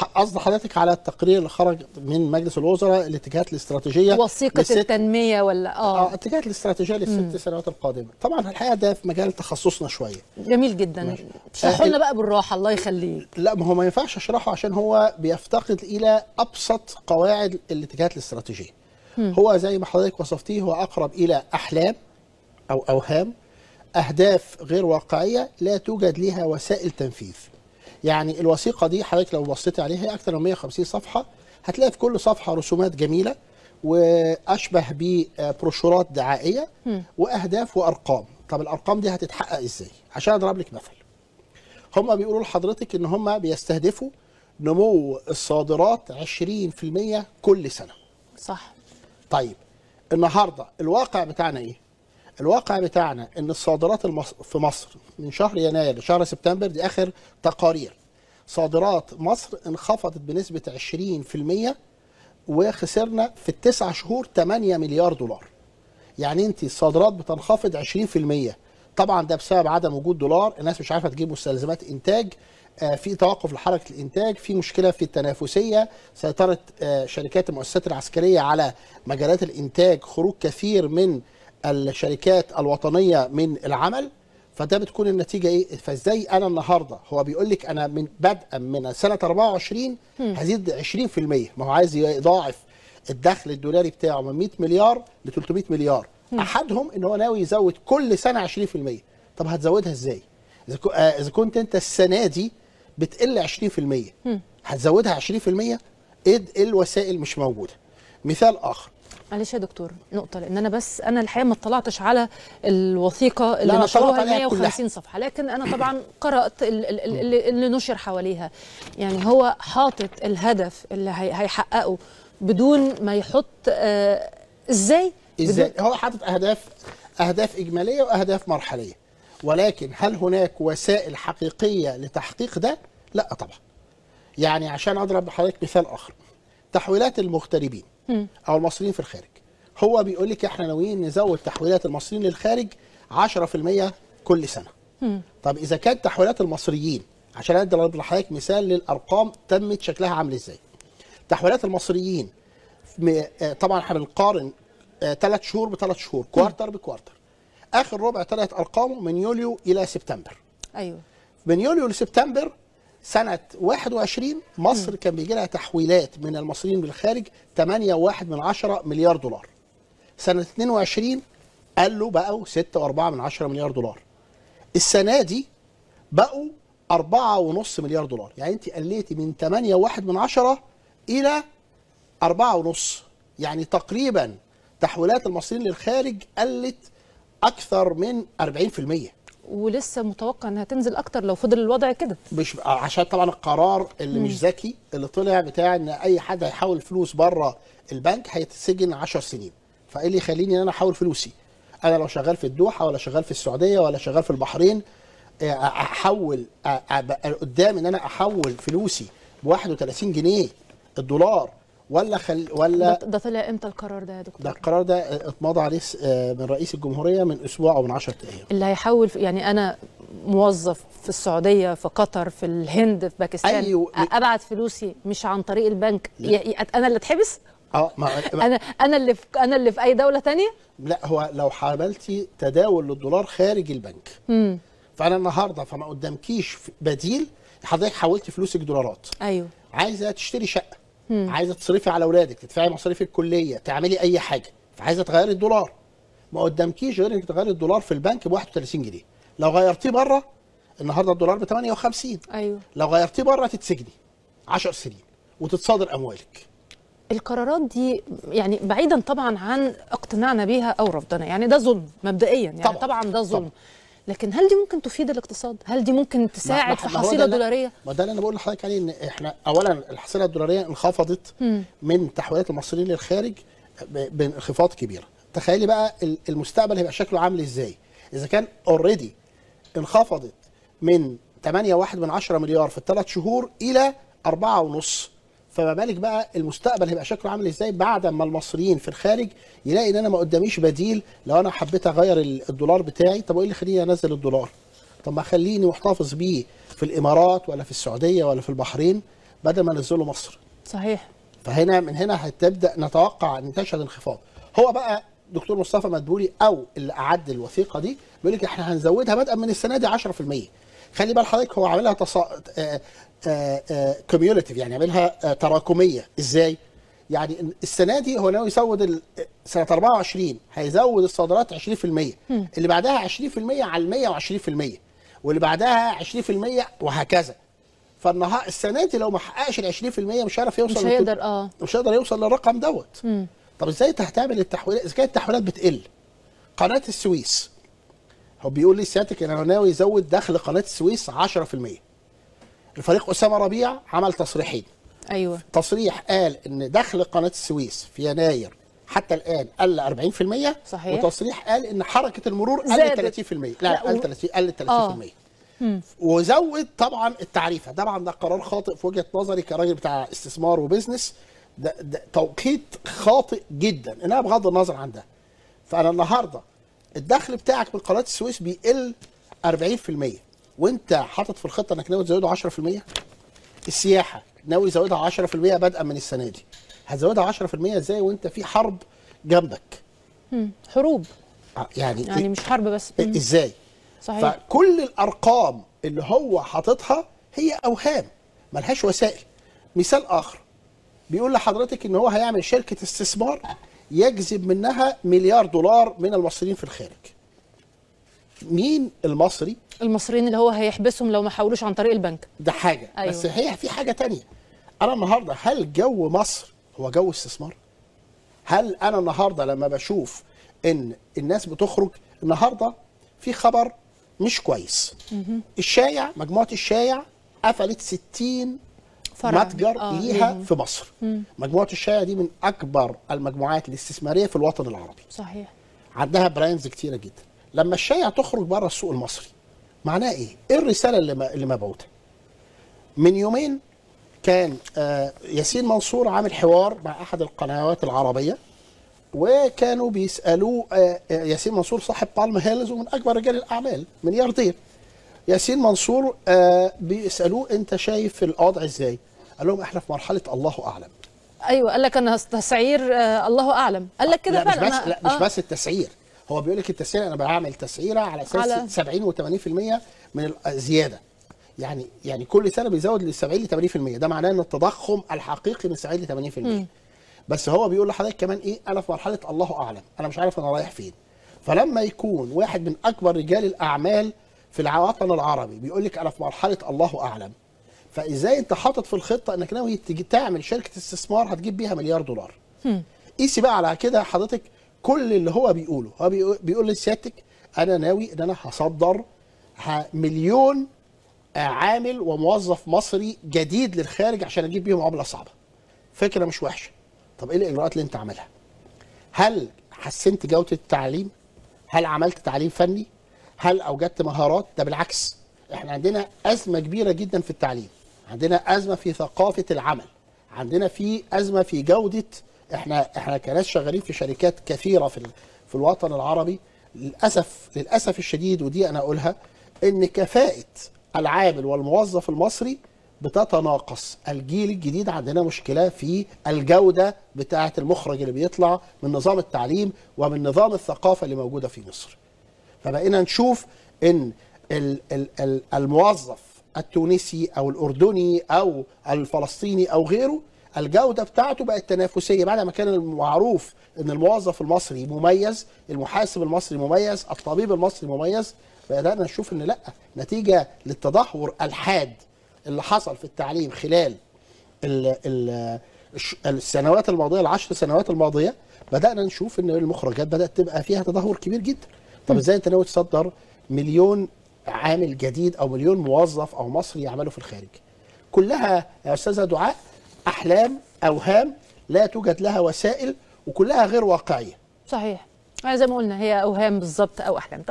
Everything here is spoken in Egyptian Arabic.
قصد حضرتك على التقرير اللي خرج من مجلس الوزراء الاتجاهات الاستراتيجيه وثيقه للست- التنميه ولا اه اه اتجاهات الاستراتيجيه للست سنوات القادمه طبعا الحقيقه ده في مجال تخصصنا شويه جميل جدا اشرحوا لنا بقى بالراحه الله يخليك لا ما هو ما ينفعش اشرحه عشان هو بيفتقد الى ابسط قواعد الاتجاهات الاستراتيجيه هو زي ما حضرتك وصفتيه هو اقرب الى احلام او اوهام اهداف غير واقعيه لا توجد لها وسائل تنفيذ يعني الوثيقه دي حضرتك لو بصيت عليها هي اكثر من 150 صفحه هتلاقي في كل صفحه رسومات جميله واشبه ببروشورات دعائيه واهداف وارقام طب الارقام دي هتتحقق ازاي عشان اضرب لك مثل هم بيقولوا لحضرتك ان هم بيستهدفوا نمو الصادرات 20% كل سنه صح طيب النهارده الواقع بتاعنا ايه الواقع بتاعنا ان الصادرات المص... في مصر من شهر يناير لشهر سبتمبر دي اخر تقارير صادرات مصر انخفضت بنسبه 20% وخسرنا في التسع شهور 8 مليار دولار يعني انت الصادرات بتنخفض 20% طبعا ده بسبب عدم وجود دولار الناس مش عارفه تجيب مستلزمات انتاج آه، في توقف لحركه الانتاج في مشكله في التنافسيه سيطره آه، شركات المؤسسات العسكريه على مجالات الانتاج خروج كثير من الشركات الوطنيه من العمل فده بتكون النتيجه ايه فازاي انا النهارده هو بيقول لك انا من بدءا من سنه 24 هزيد 20% ما هو عايز يضاعف الدخل الدولاري بتاعه من 100 مليار ل 300 مليار احدهم ان هو ناوي يزود كل سنه 20% طب هتزودها ازاي اذا كو- آه، اذا كنت انت السنه دي بتقل 20% هتزودها 20% ايه إيه الوسائل مش موجوده مثال اخر معلش يا دكتور نقطة لأن أنا بس أنا الحقيقة ما اطلعتش على الوثيقة اللي لا، أنا نشروها اطلعت عليها 150 صفحة لكن أنا طبعا قرأت ال- ال- ال- اللي, اللي نشر حواليها يعني هو حاطط الهدف اللي هي- هيحققه بدون ما يحط آه إزاي ازاي بدون- هو حاطط اهداف اهداف اجماليه واهداف مرحليه ولكن هل هناك وسائل حقيقيه لتحقيق ده لا طبعا يعني عشان اضرب لحضرتك مثال اخر تحويلات المغتربين او المصريين في الخارج هو بيقول لك احنا ناويين نزود تحويلات المصريين للخارج 10% كل سنه طب اذا كانت تحويلات المصريين عشان اضرب لحضرتك مثال للارقام تمت شكلها عامل ازاي تحويلات المصريين م- آه، طبعا احنا بنقارن ثلاث شهور بثلاث شهور كوارتر بكوارتر اخر ربع طلعت ارقامه من يوليو الى سبتمبر أيوه من يوليو لسبتمبر سنة 21 مصر كان بيجي لها تحويلات من المصريين بالخارج 8.1 من عشرة مليار دولار سنة 22 قالوا بقوا 6.4 من عشرة مليار دولار السنة دي بقوا 4.5 مليار دولار يعني انت قليتي من 8.1 من عشرة إلى 4.5 يعني تقريبا تحويلات المصريين للخارج قلت أكثر من 40% ولسه متوقع إنها تنزل أكتر لو فضل الوضع كده مش عشان طبعا القرار اللي مش ذكي اللي طلع بتاع ان اي حد هيحول فلوس بره البنك هيتسجن 10 سنين فايه اللي يخليني ان انا احول فلوسي انا لو شغال في الدوحه ولا شغال في السعوديه ولا شغال في البحرين آه، احول آه، أبقى قدام ان انا احول فلوسي ب 31 جنيه الدولار ولا خل ده, ولا ده طلع إمتى القرار ده يا ده دكتور؟ القرار ده اتمضى عليه س- آه، من رئيس الجمهوريه من اسبوع او من 10 ايام اللي هيحول في- يعني انا موظف في السعوديه في قطر في الهند في باكستان أيوة. ابعت فلوسي مش عن طريق البنك ي- ي- انا اللي اتحبس اه ما ما- انا انا اللي في انا اللي في اي دوله تانية لا هو لو حملتي تداول للدولار خارج البنك فانا النهارده فما قدامكيش بديل حضرتك حولتي فلوسك دولارات ايوه عايزه تشتري شقه عايزه تصرفي على اولادك تدفعي مصاريف الكليه تعملي اي حاجه فعايزه تغيري الدولار ما قدامكيش غير انك تغيري الدولار في البنك ب 31 جنيه لو غيرتيه بره النهارده الدولار ب 58 ايوه لو غيرتيه بره تتسجني 10 سنين وتتصادر اموالك القرارات دي يعني بعيدا طبعا عن اقتناعنا بيها او رفضنا يعني ده ظلم مبدئيا يعني طبعاً. طبعا, طبعا ده ظلم طبعاً. لكن هل دي ممكن تفيد الاقتصاد هل دي ممكن تساعد في ما- ما هو حصيله ده اللي- دولاريه ما ده اللي انا بقول لحضرتك عليه ان احنا اولا الحصيله الدولاريه انخفضت من تحويلات المصريين للخارج ب- بانخفاض كبير تخيلي بقى ال- المستقبل هيبقى شكله عامل ازاي اذا كان اوريدي انخفضت من 8.1 من 10 مليار في الثلاث شهور الى 4.5 فما بالك بقى المستقبل هيبقى شكله عامل ازاي بعد ما المصريين في الخارج يلاقي ان انا ما قداميش بديل لو انا حبيت اغير ال- الدولار بتاعي طب وايه اللي يخليني انزل الدولار طب ما خليني محتفظ بيه في الامارات ولا في السعوديه ولا في البحرين بدل ما نزله مصر صحيح فهنا من هنا هتبدا نتوقع ان تشهد انخفاض هو بقى دكتور مصطفى مدبولي او اللي اعد الوثيقه دي بيقول لك احنا هنزودها بدءا من السنه دي 10% خلي بال حضرتك هو عاملها تصا... كوميوليتيف يعني عاملها آه، تراكميه ازاي؟ يعني إن السنه دي هو ناوي يزود ال- سنه 24 هيزود الصادرات 20% اللي بعدها 20% على 120% واللي بعدها 20% وهكذا فالنهار السنه دي لو ما حققش ال 20% مش هيعرف يوصل مش لل- هيقدر اه مش هيقدر يوصل للرقم دوت طب ازاي انت هتعمل التحويلات اذا كانت التحويلات بتقل قناه السويس هو بيقول لي سيادتك ان انا ناوي يزود دخل قناه السويس 10% الفريق اسامه ربيع عمل تصريحين ايوه تصريح قال ان دخل قناه السويس في يناير حتى الان قل 40% صحيح. وتصريح قال ان حركه المرور زادت. قلت 30% لا, لا، لا قل و- 30 قل 30% آه. وزود طبعا التعريفه طبعا ده قرار خاطئ في وجهه نظري كراجل بتاع استثمار وبزنس ده, ده توقيت خاطئ جدا انها بغض النظر عن ده فانا النهارده الدخل بتاعك من قناه السويس بيقل 40% وانت حاطط في الخطه انك ناوي تزوده 10% السياحه ناوي يزودها 10% بدءا من السنه دي هتزودها 10% ازاي وانت في حرب جنبك مم. حروب آه، يعني, يعني مش حرب بس إيه مم. ازاي صحيح فكل الارقام اللي هو حاططها هي اوهام ملهاش وسائل مثال اخر بيقول لحضرتك ان هو هيعمل شركه استثمار يجذب منها مليار دولار من المصريين في الخارج مين المصري المصريين اللي هو هيحبسهم لو ما حولوش عن طريق البنك ده حاجه أيوة. بس هي في حاجه تانية انا النهارده هل جو مصر هو جو استثمار هل انا النهارده لما بشوف ان الناس بتخرج النهارده في خبر مش كويس الشايع مجموعه الشايع قفلت 60 فرع. متجر آه، ليها ليهم. في مصر مجموعه الشايع دي من اكبر المجموعات الاستثماريه في الوطن العربي صحيح عندها براندز كتيره جدا لما الشايع تخرج بره السوق المصري معناها ايه ايه الرساله اللي ما- اللي مبعوثه من يومين كان آه، ياسين منصور عامل حوار مع احد القنوات العربيه وكانوا بيسالوه آه، آه، ياسين منصور صاحب بالم هيلز ومن اكبر رجال الاعمال ملياردير ياسين منصور آه، بيسالوه انت شايف الوضع ازاي قال لهم احنا في مرحله الله اعلم ايوه قال لك انا تسعير آه الله اعلم قال لك كده لا مش فعلا بس أنا- لا مش آه. بس التسعير هو بيقول لك التسعير انا بعمل تسعيره على اساس على- 70 و80% من الزياده يعني يعني كل سنه بيزود ل 70 ل 80% ده معناه ان التضخم الحقيقي من 70 ل 80% بس هو بيقول لحضرتك كمان ايه انا في مرحله الله اعلم انا مش عارف انا رايح فين فلما يكون واحد من اكبر رجال الاعمال في الوطن العربي بيقول لك انا في مرحله الله اعلم فازاي انت حاطط في الخطه انك ناوي تجي تعمل شركه استثمار هتجيب بيها مليار دولار قيسي بقى على كده حضرتك كل اللي هو بيقوله هو بيقول, بيقول لسيادتك انا ناوي ان انا هصدر ه- مليون آه، عامل وموظف مصري جديد للخارج عشان اجيب بيهم عمله صعبه فكره مش وحشه طب ايه الاجراءات اللي انت عاملها هل حسنت جوده التعليم هل عملت تعليم فني هل اوجدت مهارات ده بالعكس احنا عندنا ازمه كبيره جدا في التعليم عندنا ازمه في ثقافه العمل عندنا في ازمه في جوده احنا احنا كناس شغالين في شركات كثيره في ال- في الوطن العربي للاسف للاسف الشديد ودي انا اقولها ان كفاءه العامل والموظف المصري بتتناقص الجيل الجديد عندنا مشكله في الجوده بتاعه المخرج اللي بيطلع من نظام التعليم ومن نظام الثقافه اللي موجوده في مصر فبقينا نشوف ان ال- ال- ال- الموظف التونسي او الاردني او الفلسطيني او غيره الجوده بتاعته بقت تنافسيه بعد ما كان المعروف ان الموظف المصري مميز المحاسب المصري مميز الطبيب المصري مميز بدانا نشوف ان لا نتيجه للتدهور الحاد اللي حصل في التعليم خلال ال ال الش- السنوات الماضيه العشر سنوات الماضيه بدانا نشوف ان المخرجات بدات تبقى فيها تدهور كبير جدا طب ازاي انت ناوي تصدر مليون عامل جديد او مليون موظف او مصري يعملوا في الخارج كلها يا استاذه دعاء احلام اوهام لا توجد لها وسائل وكلها غير واقعيه صحيح زي ما قلنا هي اوهام بالظبط او احلام